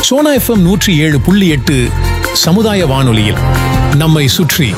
Sona FM நூற்றி ஏழு புள்ளி எட்டு சமுதாய வானொலியில் நம்மை சுற்றி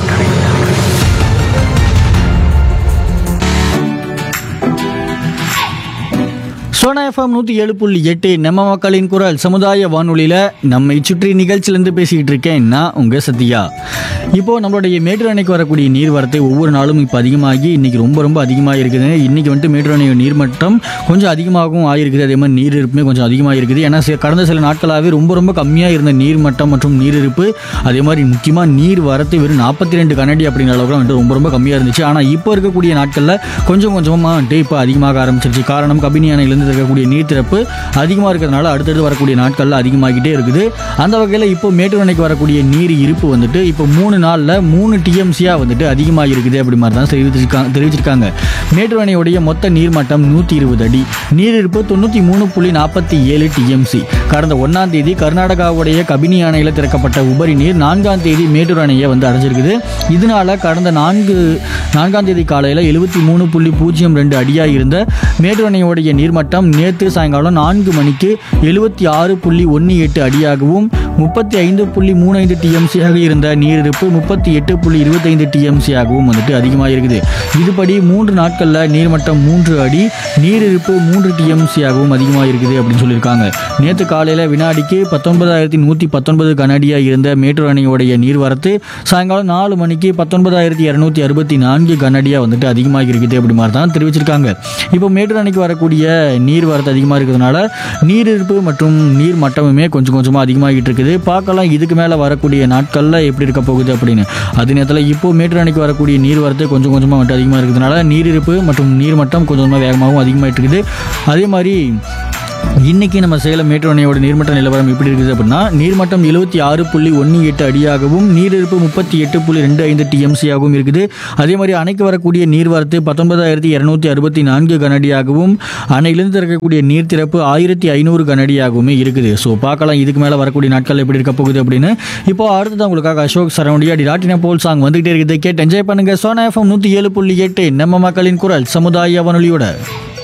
சோனா எஃப்எம் நூற்றி ஏழு புள்ளி எட்டு நம்ம மக்களின் குரல் சமுதாய வானொலியில் நம்மை சுற்றி நிகழ்ச்சியிலேருந்து பேசிக்கிட்டு இருக்கேன் நான் உங்கள் சத்யா இப்போது நம்மளுடைய மேட்டூர் அணைக்கு வரக்கூடிய நீர்வரத்து ஒவ்வொரு நாளும் இப்போ அதிகமாகி இன்றைக்கி ரொம்ப ரொம்ப அதிகமாக இருக்குது இன்றைக்கி வந்துட்டு மேட்டூர் அணை நீர்மட்டம் கொஞ்சம் அதிகமாகவும் ஆகிருக்குது அதே மாதிரி நீர் இருப்புமே கொஞ்சம் அதிகமாக இருக்குது ஏன்னா சி- கடந்த சில நாட்களாகவே ரொம்ப ரொம்ப கம்மியாக இருந்த நீர்மட்டம் மற்றும் நீர் இருப்பு அதே மாதிரி முக்கியமாக நீர் வரத்து வெறும் நாற்பத்தி ரெண்டு கனடி அப்படிங்கிற அளவுக்கு வந்துட்டு ரொம்ப ரொம்ப கம்மியாக இருந்துச்சு ஆனால் இப்போ இருக்கக்கூடிய நாட்களில் கொஞ்சம் கொஞ்சமாக வந்துட்டு இப்போ அதிகமாக ஆரம்பிச்சிருச்சு காரணம் கபினி அணையிலேருந்து இருக்கக்கூடிய நீர் திறப்பு அதிகமாக இருக்கிறதுனால அடுத்தடுத்து வரக்கூடிய நாட்களில் அதிகமாகிட்டே இருக்குது அந்த வகையில் இப்போ மேட்டூர் அணைக்கு வரக்கூடிய நீர் இருப்பு வந்துட்டு இப்போ மூணு நாளில் மூணு டிஎம்சியாக வந்துட்டு அதிகமாக இருக்குது அப்படி மாதிரி தான் தெரிவிச்சிருக்காங்க தெரிவிச்சிருக்காங்க மேட்டூர் அணையுடைய மொத்த நீர்மட்டம் நூற்றி இருபது அடி நீர் இருப்பு தொண்ணூற்றி மூணு புள்ளி நாற்பத்தி ஏழு டிஎம்சி கடந்த ஒன்றாம் தேதி கர்நாடகாவுடைய கபினி அணையில் திறக்கப்பட்ட உபரி நீர் நான்காம் தேதி மேட்டூர் அணையை வந்து அடைஞ்சிருக்குது இதனால கடந்த நான்கு நான்காம் தேதி காலையில் எழுபத்தி மூணு புள்ளி பூஜ்ஜியம் ரெண்டு அடியாக இருந்த மேட்டூர் அணையோடைய நீர்மட்டம் நேற்று சாயங்காலம் நான்கு மணிக்கு எழுபத்தி ஆறு புள்ளி ஒன்று எட்டு அடியாகவும் முப்பத்தி ஐந்து புள்ளி மூணு ஐந்து டிஎம்சியாக இருந்த நீரிருப்பு முப்பத்தி எட்டு புள்ளி இருபத்தைந்து டிஎம்சியாகவும் வந்துட்டு அதிகமாக இருக்குது இதுபடி மூன்று நாட்களில் நீர்மட்டம் மூன்று அடி நீரிருப்பு மூன்று டிஎம்சியாகவும் அதிகமாக இருக்குது அப்படின்னு சொல்லியிருக்காங்க நேற்று காலையில் வினாடிக்கு பத்தொன்பதாயிரத்தி நூற்றி பத்தொன்பது கனஅடியாக இருந்த மேட்டூர் அணையோடைய நீர்வரத்து சாயங்காலம் நாலு மணிக்கு பத்தொன்பதாயிரத்தி இரநூத்தி அறுபத்தி நான்கு கனஅடியாக வந்துட்டு அதிகமாக இருக்குது அப்படி மாதிரி தான் தெரிவிச்சிருக்காங்க இப்போ மேட்டூர் அணைக்கு வரக்கூடிய நீர்வரத்து அதிகமாக இருக்கிறதுனால நீரிருப்பு மற்றும் நீர் மட்டமுமே கொஞ்சம் கொஞ்சமாக அதிகமாகிட்டு இருக்குது பார்க்கலாம் இதுக்கு மேலே வரக்கூடிய நாட்களில் எப்படி இருக்க போகுது அப்படின்னு அதே நேரத்தில் இப்போ மேட்டூர் அணைக்கு வரக்கூடிய நீர்வரத்து கொஞ்சம் கொஞ்சமாக வந்துட்டு அதிகமாக இருக்கிறதுனால நீரிருப்பு மற்றும் நீர்மட்டம் கொஞ்சம் கொஞ்சமாக வேகமாகவும் அதிகமாகிட்டு இருக்குது அதே மாதிரி இன்னைக்கு நம்ம சேலம் மேட்டூர் அணையோட நீர்மட்ட நிலவரம் எப்படி இருக்குது அப்படின்னா நீர்மட்டம் எழுபத்தி ஆறு புள்ளி ஒன்று எட்டு அடியாகவும் நீரிருப்பு முப்பத்தி எட்டு புள்ளி ரெண்டு ஐந்து டிஎம்சியாகவும் இருக்குது அதே மாதிரி அணைக்கு வரக்கூடிய நீர்வரத்து பத்தொன்பதாயிரத்தி இரநூத்தி அறுபத்தி நான்கு கனடியாகவும் அணையிலிருந்து திறக்கக்கூடிய நீர் திறப்பு ஆயிரத்தி ஐநூறு கனடியாகவுமே இருக்குது ஸோ பார்க்கலாம் இதுக்கு மேலே வரக்கூடிய நாட்கள் எப்படி இருக்க போகுது அப்படின்னு இப்போ அடுத்தது உங்களுக்காக அசோக் சரவண்டியா டி ராட்டின போல் சாங் வந்துகிட்டே இருக்குது கேட்டு என்ஜாய் பண்ணுங்க சோனா எஃப்எம் நூற்றி ஏழு புள்ளி எட்டு நம்ம மக்களின் குரல் சமுதாய வானொலியோட